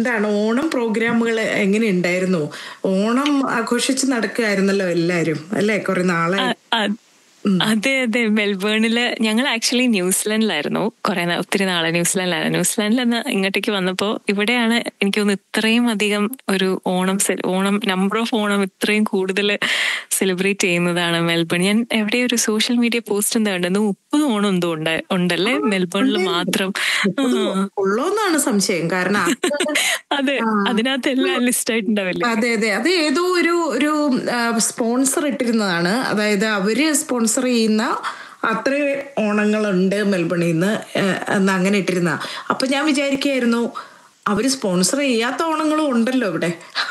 എന്താണ് ഓണം പ്രോഗ്രാമുകൾ എങ്ങനെ ഉണ്ടായിരുന്നു ഓണം ആഘോഷിച്ച് നടക്കുകയായിരുന്നല്ലോ എല്ലാരും അല്ലെ കുറെ നാളെ അ- അതെ അതെ മെൽബേണില് ഞങ്ങൾ ആക്ച്വലി ന്യൂസിലൻഡിലായിരുന്നു കുറെ നാ- ഒത്തിരി നാളെ ന്യൂസിലൻഡിലായിരുന്നു ന്യൂസിലൻഡിൽ നിന്ന് ഇങ്ങോട്ടേക്ക് വന്നപ്പോ ഇവിടെയാണ് എനിക്ക് തോന്നുന്നു ഇത്രയും അധികം ഒരു Onam se- Onam number of Onam ഇത്രയും കൂടുതൽ സെലിബ്രേറ്റ് ചെയ്യുന്നതാണ് മെൽബൺ ഞാൻ എവിടെ ഒരു സോഷ്യൽ മീഡിയ പോസ്റ്റ് എന്താ കണ്ടത് മുപ്പത് ഓണം എന്തോ ഉണ്ട് ഉണ്ടല്ലേ മെൽബണിൽ മാത്രം ആ. ഉള്ളോന്നാണ് സംശയം കാരണം അത് അതെ അതിനകത്ത് എല്ലാം ലിസ്റ്റ് ആയിട്ടുണ്ടാവില്ലേ അതെ അതെ അത് ഏതോ ഒരു ഒരു സ്പോൺസർ ഇട്ടിരുന്നതാണ് അതായത് അവര് സ്പോൺസർ ചെയ്യുന്ന അത്ര ഓണങ്ങളുണ്ട് മെൽബണിൽ നിന്ന് എന്ന് അങ്ങനെ ഇട്ടിരുന്ന അപ്പൊ ഞാൻ വിചാരിക്കായിരുന്നു അവര് സ്പോൺസർ ചെയ്യാത്ത ഓണങ്ങളും ഉണ്ടല്ലോ ഇവിടെ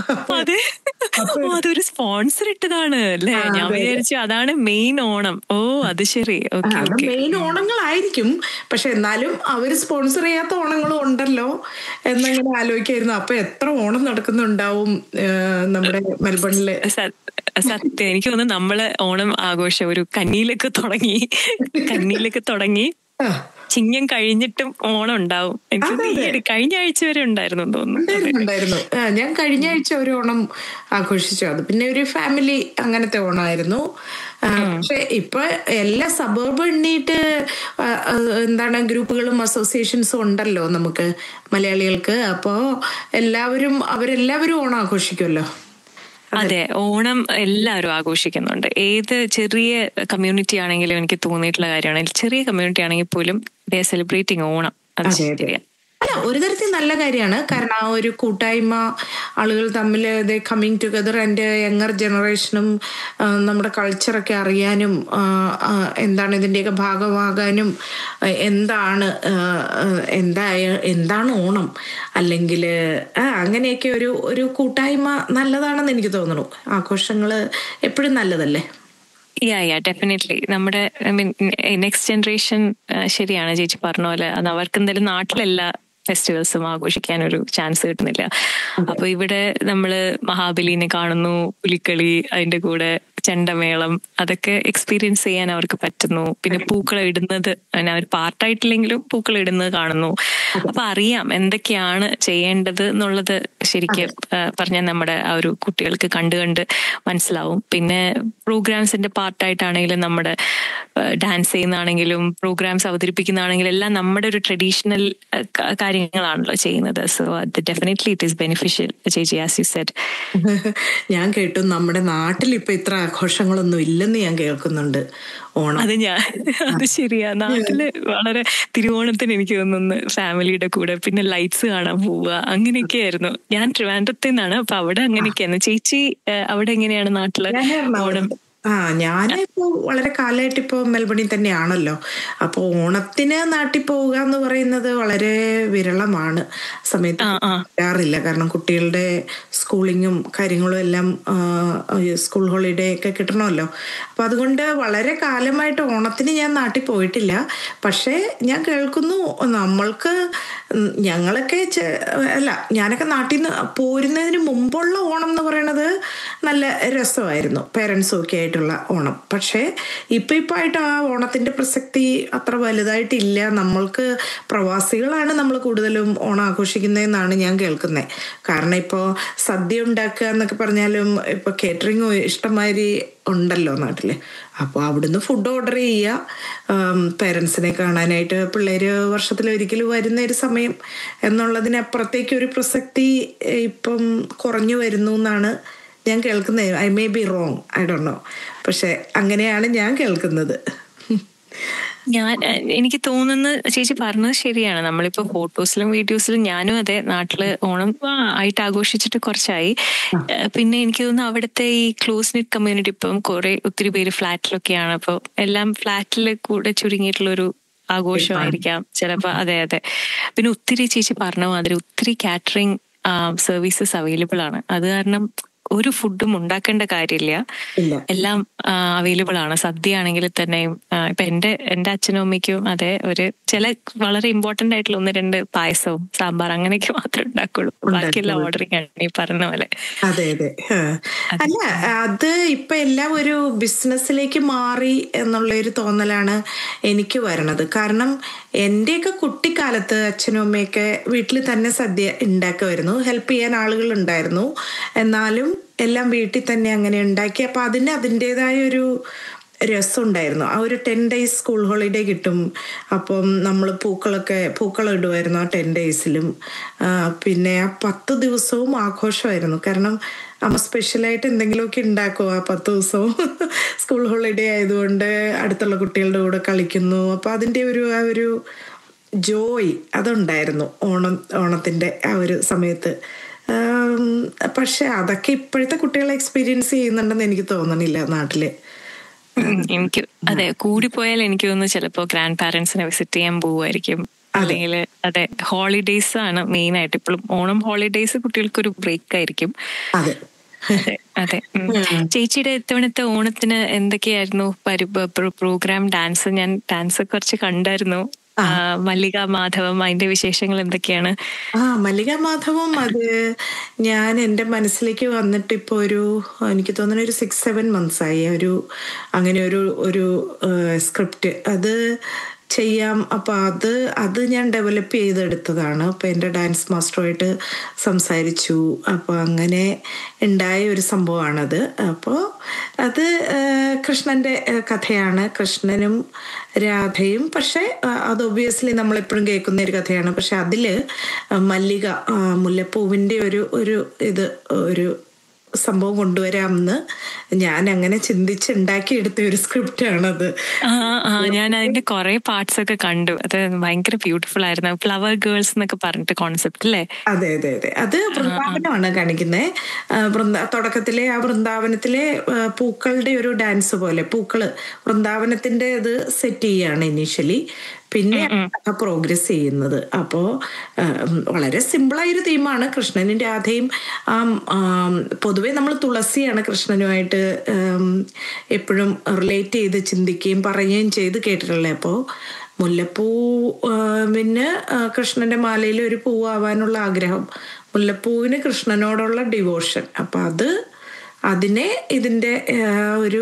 അതെ ഓ അതൊരു സ്പോൺസർ ഇട്ടതാണ് അല്ലേ ഞാൻ വിചാരിച്ചു അതാണ് മെയിൻ ഓണം ഓ അത് ശരി ഓക്കെ അത് ഓക്കെ മെയിൻ ഓണങ്ങളായിരിക്കും പക്ഷെ എന്നാലും അവര് സ്പോൺസർ ചെയ്യാത്ത ഓണങ്ങളും ഉണ്ടല്ലോ എന്നങ്ങനെ ആലോചിക്കായിരുന്നു അപ്പൊ എത്ര ഓണം നടക്കുന്നുണ്ടാവും ഏഹ്, നമ്മുടെ മെൽബണില് സത്യം എനിക്ക് തോന്നുന്നു നമ്മള് ഓണം ആഘോഷം ഒരു കന്നിയിലൊക്കെ തുടങ്ങി കന്നിയിലൊക്കെ തുടങ്ങി ആ, ചിങ്ങം കഴിഞ്ഞിട്ടും ഓണം ഉണ്ടാവും എനിക്ക് തോന്നുന്നു ഈ ഒരു കഴിഞ്ഞ ആഴ്ച വരെ ഉണ്ടായിരുന്നു എന്ന് തോന്നുന്നു ഉണ്ടായിരുന്നു, ഉണ്ടായിരുന്നു ആ, ഞാൻ കഴിഞ്ഞ ആഴ്ച ഒരു ഓണം ആഘോഷിച്ചു അത് പിന്നെ ഒരു ഫാമിലി അങ്ങനത്തെ ഓണമായിരുന്നു ആ, പക്ഷെ ഇപ്പൊ എല്ലാ സബർബ് എണ്ണീട്ട് ആ, ആ, എന്താണ് ഗ്രൂപ്പുകളും അസോസിയേഷൻസും ഉണ്ടല്ലോ നമുക്ക് മലയാളികൾക്ക് അപ്പോ എല്ലാവരും അവരെല്ലാവരും ഓണം ആഘോഷിക്കുമല്ലോ അതെ ഓണം എല്ലാവരും ആഘോഷിക്കുന്നുണ്ട് ഏത് ചെറിയ കമ്മ്യൂണിറ്റി ആണെങ്കിലും എനിക്ക് തോന്നിയിട്ടുള്ള കാര്യമാണ് ചെറിയ കമ്മ്യൂണിറ്റി ആണെങ്കിൽ പോലും ദേ സെലിബ്രേറ്റിംഗ് ഓണം അത് അതെ, അതെ. ശരിയാ അല്ല ഒരു തരത്തിൽ നല്ല കാര്യമാണ് കാരണം ആ ഒരു കൂട്ടായ്മ ആളുകൾ തമ്മിൽ കമ്മിങ് ടുഗദർ ആൻഡ് യങ്ങർ ജനറേഷനും ആ, നമ്മുടെ കൾച്ചറൊക്കെ അറിയാനും ആ, ആ, എന്താണ് ഇതിൻ്റെയൊക്കെ ഭാഗമാകാനും ആ, എന്താണ് ആ, ആ, എന്തായ എന്താണ് ഓണം അല്ലെങ്കിൽ അങ്ങനെയൊക്കെ ഒരു ഒരു കൂട്ടായ്മ നല്ലതാണെന്ന് എനിക്ക് തോന്നുന്നു ആഘോഷങ്ങൾ എപ്പോഴും നല്ലതല്ലേ യാ യാ ഡെഫിനറ്റ്ലി നമ്മുടെ ഐ മീൻ നെക്സ്റ്റ് ജനറേഷൻ ശരിയാണ് ചേച്ചി പറഞ്ഞ പോലെ അത് അവർക്ക് എന്തായാലും നാട്ടിലെല്ലാ ഫെസ്റ്റിവൽസും ആഘോഷിക്കാൻ ഒരു ചാൻസ് കിട്ടുന്നില്ല അപ്പൊ ഇവിടെ നമ്മള് മഹാബലിനെ കാണുന്നു പുലിക്കളി അതിന്റെ കൂടെ ചെണ്ടമേളം അതൊക്കെ എക്സ്പീരിയൻസ് ചെയ്യാൻ അവർക്ക് പറ്റുന്നു പിന്നെ പൂക്കളം ഇടുന്നത് അങ്ങനെ അവർ പാർട്ടായിട്ടില്ലെങ്കിലും പൂക്കളം ഇടുന്നത് കാണുന്നു അപ്പൊ അറിയാം എന്തൊക്കെയാണ് ചെയ്യേണ്ടത് എന്നുള്ളത് ശരിക്കും പറഞ്ഞാൽ നമ്മുടെ ആ ഒരു കുട്ടികൾക്ക് കണ്ട് കണ്ട് മനസ്സിലാവും പിന്നെ പ്രോഗ്രാംസിന്റെ പാർട്ടായിട്ടാണെങ്കിലും നമ്മുടെ ഡാൻസ് ചെയ്യുന്നതാണെങ്കിലും പ്രോഗ്രാംസ് അവതരിപ്പിക്കുന്നതാണെങ്കിലും എല്ലാം നമ്മുടെ ഒരു ട്രഡീഷണൽ കാര്യങ്ങളാണല്ലോ ചെയ്യുന്നത് സോ അത് ഡെഫിനറ്റ്ലി ഇറ്റ് ഈസ് ബെനിഫിഷ്യൽ ചേച്ചി ആസ് യു സെറ്റ് ഞാൻ കേട്ടു നമ്മുടെ നാട്ടിൽ ഇപ്പൊ ഇത്ര ആഘോഷങ്ങളൊന്നും ഇല്ലെന്ന് ഞാൻ കേൾക്കുന്നുണ്ട് ഓണം അത് ഞാൻ അത് ശരിയാ നാട്ടില് വളരെ തിരുവോണത്തിന് എനിക്ക് തോന്നുന്നു ഫാമിലിയുടെ കൂടെ പിന്നെ ലൈറ്റ്സ് കാണാൻ പോവുക അങ്ങനെയൊക്കെയായിരുന്നു ഞാൻ ട്രിവാൻഡ്രത്തിൽ നിന്നാണ് അപ്പൊ അവിടെ അങ്ങനെയൊക്കെയായിരുന്നു ചേച്ചി ഏഹ്, അവിടെ എങ്ങനെയാണ് നാട്ടില് ഞാൻ ഓണം എറണാകുളത്ത് ആ ഞാനിപ്പോ വളരെ കാലമായിട്ട് ഇപ്പോ മെൽബണിൽ തന്നെയാണല്ലോ അപ്പൊ ഓണത്തിന് നാട്ടിൽ പോവുക എന്ന് പറയുന്നത് വളരെ വിരളമാണ് ആ സമയത്ത് ആ ആ വരാറില്ല കാരണം കുട്ടികളുടെ സ്കൂളിങ്ങും കാര്യങ്ങളും എല്ലാം ആ, സ്കൂൾ ഹോളിഡേ ഒക്കെ കിട്ടണമല്ലോ അപ്പൊ അതുകൊണ്ട് വളരെ കാലമായിട്ട് ഓണത്തിന് ഞാൻ നാട്ടിൽ പോയിട്ടില്ല പക്ഷേ ഞാൻ കേൾക്കുന്നു നമ്മൾക്ക് ഉം ഞങ്ങളൊക്കെ ചെ- അല്ല ഞാനൊക്കെ നാട്ടിൽ നിന്ന് പോരുന്നതിന് മുമ്പുള്ള ഓണം എന്ന് പറയുന്നത് നല്ല രസമായിരുന്നു പേരൻസും ഒക്കെ ആയിട്ടുള്ള ഓണം പക്ഷേ ഇപ്പൊ ഇപ്പൊ ആയിട്ട് ആ ഓണത്തിന്റെ പ്രസക്തി അത്ര വലുതായിട്ടില്ല നമ്മൾക്ക് പ്രവാസികളാണ് നമ്മൾ കൂടുതലും ഓണം ആഘോഷിക്കുന്നതെന്നാണ് ഞാൻ കേൾക്കുന്നത് കാരണം ഇപ്പോൾ സദ്യ ഉണ്ടാക്കുക എന്നൊക്കെ പറഞ്ഞാലും ഇപ്പൊ കേറ്ററിംഗ് ഇഷ്ടംമാതിരി ഉണ്ടല്ലോ നാട്ടില് അപ്പോൾ അവിടുന്ന് ഫുഡ് ഓർഡർ ചെയ്യുക പേരൻസിനെ കാണാനായിട്ട് പിള്ളേര് വർഷത്തിലൊരിക്കൽ വരുന്ന ഒരു സമയം എന്നുള്ളതിനപ്പുറത്തേക്ക് ഒരു പ്രസക്തി ഏഹ്, ഇപ്പം കുറഞ്ഞു വരുന്നു എന്നാണ് ഞാൻ കേൾക്കുന്നത് I may be wrong I ഡോ നോ പക്ഷെ അങ്ങനെയാണ് ഞാൻ കേൾക്കുന്നത് ഞാൻ എ- എനിക്ക് തോന്നുന്നത് ചേച്ചി പറഞ്ഞത് ശരിയാണ് നമ്മളിപ്പോ ഫോട്ടോസിലും വീഡിയോസിലും ഞാനും അതെ നാട്ടില് ഓണം ആ, ആയിട്ട് ആഘോഷിച്ചിട്ട് കുറച്ചായി ഏ, പിന്നെ എനിക്ക് തോന്നുന്നു അവിടുത്തെ ഈ ക്ലോസ് നെറ്റ് കമ്മ്യൂണിറ്റി ഇപ്പം കുറെ ഒത്തിരി പേര് ഫ്ലാറ്റിലൊക്കെയാണ് അപ്പൊ എല്ലാം ഫ്ലാറ്റിൽ കൂടെ ചുരുങ്ങിയിട്ടുള്ള ഒരു ആഘോഷമായിരിക്കാം ചിലപ്പോ അതെ അതെ പിന്നെ ഒത്തിരി ചേച്ചി പറഞ്ഞ മാതിരി ഒത്തിരി കാറ്ററിംഗ് സർവീസസ് അവൈലബിൾ ആണ് അത് കാരണം ഒരു ഫുഡും ഉണ്ടാക്കേണ്ട കാര്യമില്ല ഇല്ല എല്ലാം അവൈലബിൾ ആണ് സദ്യ ആണെങ്കിൽ തന്നെയും ആ, ഇപ്പൊ എന്റെ എന്റെ അച്ഛനും അമ്മയ്ക്കും അതെ ഒരു ചില വളരെ ഇമ്പോർട്ടന്റ് ആയിട്ടുള്ള ഒന്ന് രണ്ട് പായസവും സാമ്പാർ അങ്ങനെയൊക്കെ മാത്രമേ ഉണ്ടാക്കുള്ളൂ ബാക്കിയെല്ലാം ഓർഡറിങ് ആണ് ഈ പറഞ്ഞ പോലെ അതെ അതെ ആ. അല്ല അത് ഇപ്പൊ എല്ലാം ഒരു ബിസിനസ്സിലേക്ക് മാറി എന്നുള്ള ഒരു തോന്നലാണ് എനിക്ക് വരണത് കാരണം എന്റെയൊക്കെ കുട്ടിക്കാലത്ത് അച്ഛനും അമ്മയൊക്കെ വീട്ടിൽ തന്നെ സദ്യ ഉണ്ടാക്കുമായിരുന്നു ഹെൽപ്പ് ചെയ്യാൻ ആളുകൾ ഉണ്ടായിരുന്നു എന്നാലും എല്ലാം വീട്ടിൽ തന്നെ അങ്ങനെ ഉണ്ടാക്കി അപ്പൊ അതിന് അതിൻ്റെതായ ഒരു രസമുണ്ടായിരുന്നു ആ ഒരു ടെൻ ഡേയ്സ് സ്കൂൾ ഹോളിഡേ കിട്ടും അപ്പം നമ്മൾ പൂക്കളൊക്കെ പൂക്കളം ഇടുമായിരുന്നു ആ ടെൻ ഡേയ്സിലും പിന്നെ ആ പത്ത് ദിവസവും ആഘോഷമായിരുന്നു കാരണം അമ്മ സ്പെഷ്യലായിട്ട് എന്തെങ്കിലുമൊക്കെ ഉണ്ടാക്കും ആ പത്ത് ദിവസവും സ്കൂൾ ഹോളിഡേ ആയതുകൊണ്ട് അടുത്തുള്ള കുട്ടികളുടെ കൂടെ കളിക്കുന്നു അപ്പം അതിൻ്റെ ഒരു ആ ഒരു ജോയ് അതുണ്ടായിരുന്നു ഓണം ഓണത്തിൻ്റെ ആ ഒരു സമയത്ത് ആം, പക്ഷെ അതൊക്കെ ഇപ്പോഴത്തെ കുട്ടികൾ എക്സ്പീരിയൻസ് ചെയ്യുന്നുണ്ടെന്ന് എനിക്ക് തോന്നണില്ല നാട്ടില് ഉം, എനിക്ക് അതെ കൂടിപ്പോയാൽ എനിക്ക് തോന്നുന്നു ചിലപ്പോ ഗ്രാൻഡ് പാരന്റ്സിനെ വിസിറ്റ് ചെയ്യാൻ പോവുമായിരിക്കും അല്ലെങ്കിൽ അതെ ഹോളിഡേയ്സ് ആണ് മെയിൻ ആയിട്ട് ഇപ്പോഴും ഓണം ഹോളിഡേയ്സ് കുട്ടികൾക്ക് ഒരു ബ്രേക്ക് ആയിരിക്കും അതെ അതെ അതെ ഉം. ചേച്ചിയുടെ ഇത്തവണത്തെ ഓണത്തിന് എന്തൊക്കെയായിരുന്നു പ്രോഗ്രാം ഡാൻസ് ഞാൻ ഡാൻസ് കുറച്ച് കണ്ടായിരുന്നു ആ, മല്ലിക മാധവം അതിന്റെ വിശേഷങ്ങൾ എന്തൊക്കെയാണ് ആ മല്ലിക മാധവം അത് ഞാൻ എൻ്റെ മനസ്സിലേക്ക് വന്നിട്ട് ഇപ്പോൾ ഒരു എനിക്ക് തോന്നുന്നു ഒരു സിക്സ് സെവൻ മന്ത്സ് ആയി ഒരു അങ്ങനെ ഒരു ഒരു സ്ക്രിപ്റ്റ് അത് ചെയ്യാം അപ്പോൾ അത് അത് ഞാൻ ഡെവലപ്പ് ചെയ്തെടുത്തതാണ് അപ്പോൾ എൻ്റെ ഡാൻസ് മാസ്റ്ററുമായിട്ട് സംസാരിച്ചു അപ്പോൾ അങ്ങനെ ഉണ്ടായ ഒരു സംഭവമാണത് അപ്പോൾ അത് ആ, കൃഷ്ണൻ്റെ ആ, കഥയാണ് കൃഷ്ണനും രാധയും പക്ഷേ ആ, അത് ഒബ്വിയസ്ലി നമ്മളെപ്പോഴും കേൾക്കുന്ന ഒരു കഥയാണ് പക്ഷെ അതിൽ മല്ലിക ആ, മുല്ലപ്പൂവിൻ്റെ ഒരു ഒരു ഇത് ഒരു സംഭവം കൊണ്ടുവരാമെന്ന് ഞാൻ അങ്ങനെ ചിന്തിച്ചുണ്ടാക്കിയെടുത്ത ഒരു സ്ക്രിപ്റ്റാണത് ആ ആ ഞാൻ അതിന്റെ കുറെ പാർട്സ് ഒക്കെ കണ്ടു അത് ഭയങ്കര ബ്യൂട്ടിഫുൾ ആയിരുന്നു ഫ്ലവർ ഗേൾസ് എന്നൊക്കെ പറഞ്ഞിട്ട് കോൺസെപ്റ്റ് അല്ലേ അതെ അതെ അതെ അത് വൃന്ദാവനമാണ് കാണിക്കുന്നത് വൃന്ദ തുടക്കത്തിലെ ആ വൃന്ദാവനത്തിലെ ആ, പൂക്കളുടെ ഒരു ഡാൻസ് പോലെ പൂക്കള് വൃന്ദാവനത്തിന്റെ ഇത് സെറ്റ് ചെയ്യാണ് ഇനീഷ്യലി പിന്നെ പ്രോഗ്രസ് ചെയ്യുന്നത് അപ്പോൾ വളരെ സിമ്പിളായൊരു തീമാണ് കൃഷ്ണനും രാധയും ആം, ആം, പൊതുവേ നമ്മൾ തുളസിയാണ് കൃഷ്ണനുമായിട്ട് എപ്പോഴും റിലേറ്റ് ചെയ്ത് ചിന്തിക്കുകയും പറയുകയും ചെയ്ത് കേട്ടിട്ടുള്ളത് അപ്പോൾ മുല്ലപ്പൂ ആ, പിന്നെ ആ, കൃഷ്ണന്റെ മാലയിൽ ഒരു പൂവാവാനുള്ള ആഗ്രഹം മുല്ലപ്പൂവിന് കൃഷ്ണനോടുള്ള ഡിവോഷൻ അപ്പം അത് അതിനെ ഇതിൻ്റെ ആ, ഒരു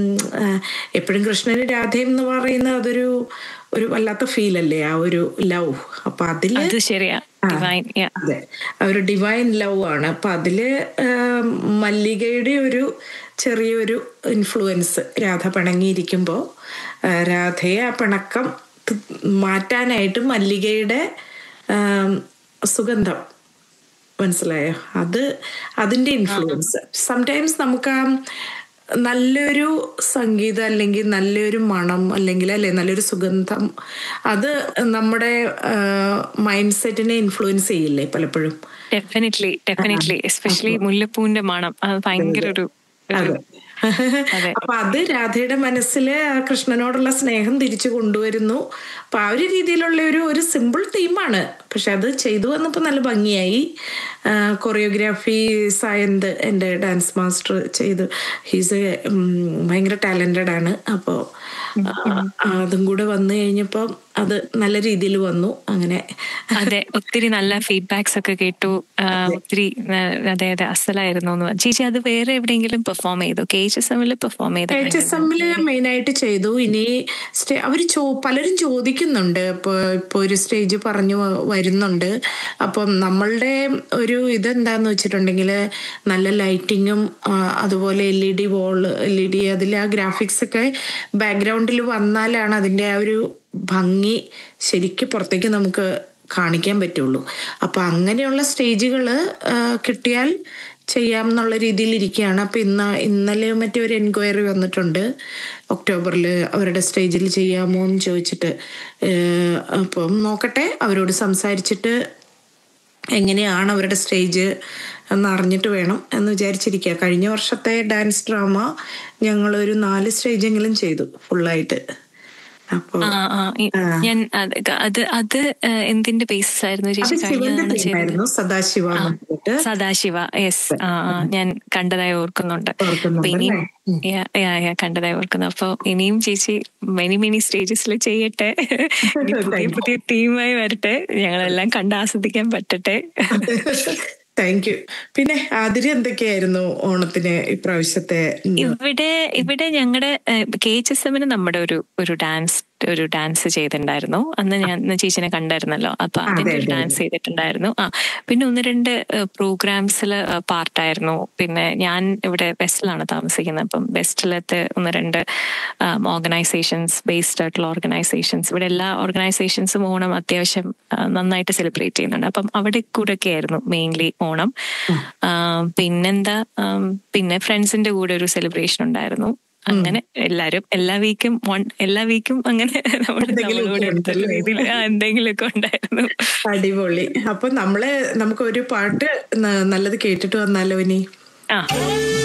എപ്പോഴും കൃഷ്ണന് രാധയും എന്ന് പറയുന്നത് അതൊരു ഒരു വല്ലാത്ത ഫീൽ അല്ലേ ആ ഒരു ലവ് അപ്പൊ അതില് അത് ശരിയാ ഡിവൈൻ അതെ ആ ഒരു ഡിവൈൻ ലവ് ആണ് അപ്പൊ അതില് ആം, മല്ലികയുടെ ഒരു ചെറിയൊരു ഇൻഫ്ലുവൻസ് രാധ പിണങ്ങിയിരിക്കുമ്പോൾ രാധയെ ആ പിണക്കം ത് മാറ്റാനായിട്ട് മല്ലികയുടെ ആം, സുഗന്ധം മനസ്സിലായോ അത് അതിൻ്റെ ഇൻഫ്ലുവൻസ് സംടൈംസ് നമുക്ക് ആ നല്ലൊരു സംഗീതം അല്ലെങ്കിൽ നല്ലൊരു മണം അല്ലെങ്കിൽ അല്ലെ നല്ലൊരു സുഗന്ധം അത് നമ്മുടെ മൈൻഡ് സെറ്റിനെ ഇൻഫ്ലുവൻസ് ചെയ്യില്ലേ പലപ്പോഴും ഡെഫിനറ്റ്ലി ഡെഫിനറ്റ്ലി എസ്പെഷ്യലി മുല്ലപ്പൂവിന്റെ മണം അത് ഭയങ്കര ഒരു ഒരു- അതെ അപ്പൊ അത് രാധയുടെ മനസ്സില് ആ കൃഷ്ണനോടുള്ള സ്നേഹം തിരിച്ചു കൊണ്ടുവരുന്നു അപ്പൊ ആ ഒരു രീതിയിലുള്ള ഒരു ഒരു സിമ്പിൾ തീമാണ് പക്ഷെ അത് ചെയ്തു വന്നപ്പോ നല്ല ഭംഗിയായി കൊറിയോഗ്രാഫി സായന്ത് എൻ്റെ ഡാൻസ് മാസ്റ്റർ ചെയ്തു ഹീസ് ഭയങ്കര ടാലന്റഡ് ആണ് അപ്പോൾ അതും കൂടെ വന്നു കഴിഞ്ഞപ്പോൾ അത് നല്ല രീതിയിൽ വന്നു അങ്ങനെ അതെ ഒത്തിരി നല്ല ഫീഡ്ബാക്സ് ഒക്കെ കേട്ടു ആ, ഒത്തിരി ആ, അതെ അതെ അസലായിരുന്നു എന്ന് പറഞ്ഞു. ചേച്ചി അത് വേറെ എവിടെയെങ്കിലും പെർഫോം ചെയ്തു കെ എച്ച് എസ് എമ്മിൽ പെർഫോം ചെയ്തു എച്ച് എസ് എമ്മില് മെയിൻ ആയിട്ട് ചെയ്തു ഇനി സ്റ്റേ അവർ ചോ പലരും ചോദിക്കുന്നുണ്ട് ഇപ്പോൾ ഇപ്പോൾ ഒരു സ്റ്റേജ് പറഞ്ഞു വ- വരുന്നുണ്ട് അപ്പം നമ്മളുടെ ഒരു ഇതെന്താന്ന് വെച്ചിട്ടുണ്ടെങ്കിൽ നല്ല ലൈറ്റിങ്ങും അതുപോലെ L E D wall L E D അതിൽ ആ ഗ്രാഫിക്സ് ഒക്കെ ബാക്ക്ഗ്രൗണ്ടിൽ വന്നാലാണ് അതിൻ്റെ ആ ഒരു ഭംഗി ശരിക്കും പുറത്തേക്ക് നമുക്ക് കാണിക്കാൻ പറ്റുള്ളൂ അപ്പൊ അങ്ങനെയുള്ള സ്റ്റേജുകൾ കിട്ടിയാൽ ചെയ്യാം എന്നുള്ള രീതിയിൽ ഇരിക്കുകയാണ് അപ്പൊ ഇന്ന് ഇന്നലെ മറ്റേ ഒരു എൻക്വയറി വന്നിട്ടുണ്ട് ഒക്ടോബറിൽ അവരുടെ സ്റ്റേജിൽ ചെയ്യാമോ എന്ന് ചോദിച്ചിട്ട് ഏഹ് അപ്പം നോക്കട്ടെ അവരോട് സംസാരിച്ചിട്ട് എങ്ങനെയാണ് അവരുടെ സ്റ്റേജ് എന്ന് അറിഞ്ഞിട്ട് വേണം എന്ന് വിചാരിച്ചിരിക്കുക കഴിഞ്ഞ വർഷത്തെ ഡാൻസ് ഡ്രാമ ഞങ്ങൾ ഒരു നാല് സ്റ്റേജെങ്കിലും ചെയ്തു ഫുള്ളായിട്ട് അപ്പൊ ആ ആ ഈ- ഞാൻ അത് അത് അത് ഏഹ്, എന്തിന്റെ ബേസിസ് ആയിരുന്നു അത് ചേച്ചി കഴിഞ്ഞ ശിവന്റെ തവണ ചെയ്തത് ടീമായിരുന്നു സദാശിവ എന്ന് പറഞ്ഞിട്ട് സദാശിവ യെസ് ആ ആ, ഞാൻ കണ്ടതായി ഓർക്കുന്നുണ്ട് ഓർക്കുന്നുണ്ട് അപ്പൊ ഇനിയും അല്ലേ? ഉം. Yeah, yeah, yeah, കണ്ടതായി ഓർക്കുന്നു അപ്പൊ ഇനിയും ചേച്ചി മെനി മെനി സ്റ്റേജസിൽ ചെയ്യട്ടെ ഇനി പുതിയ Thank you. പുതിയ ടീമായി വരട്ടെ ഞങ്ങളെല്ലാം കണ്ട് ആസ്വദിക്കാൻ പറ്റട്ടെ താങ്ക് യു പിന്നെ ആതിരി എന്തൊക്കെയായിരുന്നു ഓണത്തിന് ഇപ്രാവശ്യത്തെ ഉം, ഇവിടെ ഇവിടെ ഞങ്ങളുടെ കെ എച്ച് എസ് എമ്മിന് നമ്മുടെ ഒരു ഒരു ഡാൻസ് ഒരു ഡാൻസ് ചെയ്തിട്ടുണ്ടായിരുന്നു അന്ന് ഞാൻ അന്ന് ചേച്ചിനെ കണ്ടായിരുന്നല്ലോ അപ്പൊ അതെ, അതിന്റെ ഒരു അതെ, ഡാൻസ് ചെയ്തിട്ടുണ്ടായിരുന്നു ആ പിന്നെ ഒന്ന് രണ്ട് പ്രോഗ്രാംസിൽ പാർട്ടായിരുന്നു പിന്നെ ഞാൻ ഇവിടെ വെസ്റ്റിലാണ് താമസിക്കുന്നത് അപ്പം വെസ്റ്റിലത്തെ ഒന്ന് രണ്ട് ഓർഗനൈസേഷൻസ് ബേസ്ഡ് ആയിട്ടുള്ള ഓർഗനൈസേഷൻസ് ഇവിടെ എല്ലാ ഓർഗനൈസേഷൻസും ഓണം അത്യാവശ്യം ആ, നന്നായിട്ട് സെലിബ്രേറ്റ് ചെയ്യുന്നുണ്ട് അപ്പം അവിടെ കൂടെ ഒക്കെ ആയിരുന്നു മെയിൻലി ഓണം ആ, പിന്നെന്താ ആം, പിന്നെ ഫ്രണ്ട്സിന്റെ കൂടെ ഒരു സെലിബ്രേഷൻ ഉണ്ടായിരുന്നു അങ്ങനെ എല്ലാരും എല്ലാ വീക്കും എല്ലാ വീക്കും അങ്ങനെ നമ്മുടെ എന്തെങ്കിലും നമ്മളോട് ഒക്കെ അടുത്തുള്ള ഉണ്ടല്ലേ? രീതിയിൽ എന്തെങ്കിലുമൊക്കെ ഉണ്ടായിരുന്നു അടിപൊളി അപ്പൊ നമ്മള് നമുക്ക് ഒരു പാട്ട് ന- നല്ലത് കേട്ടിട്ട് വന്നാലോ ഇനി ആ